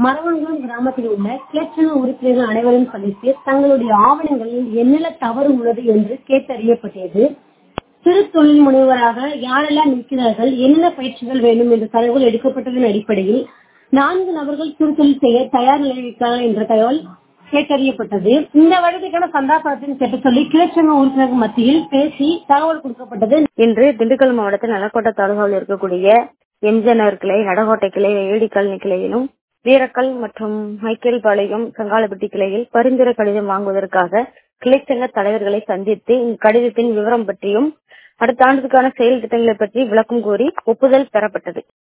மரவன்குளம் கிராமத்தில் உள்ள கிளர்ச்சங்க உறுப்பினர்கள் அனைவரும் சந்தித்து தங்களுடைய ஆவணங்களில் என்னென்ன தவறு உள்ளது என்று கேட்டறியப்பட்டது சிறு தொழில் முனைவராக யாரெல்லாம் இருக்கிறார்கள் என்னென்ன பயிற்சிகள் வேண்டும் என்ற தகவல் எடுக்கப்பட்டதன் அடிப்படையில் நான்கு நபர்கள் சிறு தொழில் செய்ய தயார் நிலையில் இருக்கிறார்கள் என்ற தகவல் கேட்டறியப்பட்டது இந்த வருடத்துக்கான சந்தா பணத்தின் கேட்டு சொல்லி கிளர்ச்சங்க உறுப்பினர்கள் மத்தியில் பேசி தகவல் கொடுக்கப்பட்டது இன்று திண்டுக்கல் மாவட்டத்தில் நலக்கோட்டை தாலுகாவில் இருக்கக்கூடிய எம்ஜிஆர் கிளை நடகோட்டை கிளை ஏடிக்கல்னி கிளையிலும் வீரக்கல் மற்றும் மைக்கேல்பாளையம் சங்காலப்பட்டி கிளையில் பரிந்துரை கடிதம் வாங்குவதற்காக கிளைச்சங்க தலைவர்களை சந்தித்து இக்கடிதத்தின் விவரம் பற்றியும் அடுத்த ஆண்டுக்கான செயல் திட்டங்களை பற்றி விளக்கம் கோரி ஒப்புதல் பெறப்பட்டது